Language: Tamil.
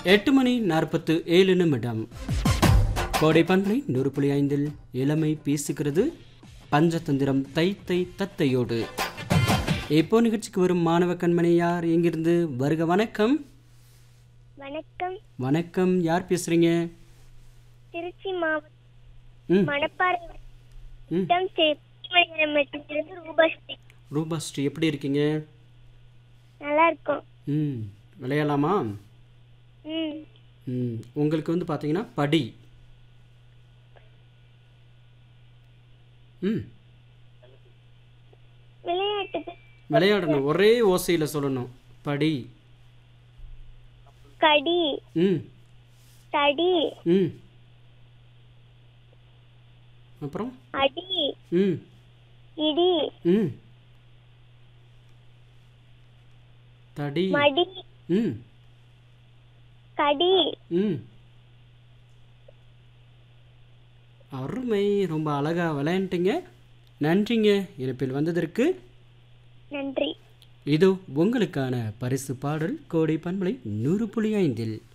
எட்டு மணி நாற்பத்து ஏழு நிமிடம் கோடை பண்பலை நூறு புள்ளி ஐந்தில் இளமை பேசுகிறது பஞ்சதந்திரம் தை தை தத்தையோடு இப்போ நிகழ்ச்சிக்கு வரும் மாணவ கண்மணி யார் எங்கிருந்து வருக வணக்கம் வணக்கம் வணக்கம் யார் பேசுறீங்க திருச்சி மாவட்டம் ம் மணப்பாறை ம் வட்டம் செப்பிமணியிலிருந்து ரூபாஸ்ரீ ரூபாஸ்ரீ எப்படி இருக்கீங்க நல்லா இருக்கும் ம் விளையாடலாமா ம் ம் உங்களுக்கு வந்து பார்த்தீங்கன்னா படி ம் விளையாட்டுக்கு விளையாடணும் ஒரே ஓசையில் சொல்லணும் படி கடி ம் தடி ம் அப்புறம் அடி ம் இடி ம் தடி மடி ம் கடி ம் அருமை ரொம்ப அழகா விளையாண்டுட்டீங்க நன்றிங்க இணைப்பில் வந்ததற்கு நன்றி இதோ உங்களுக்கான பரிசு பாடல் கோடை பண்பலை நூறு புள்ளி ஐந்தில்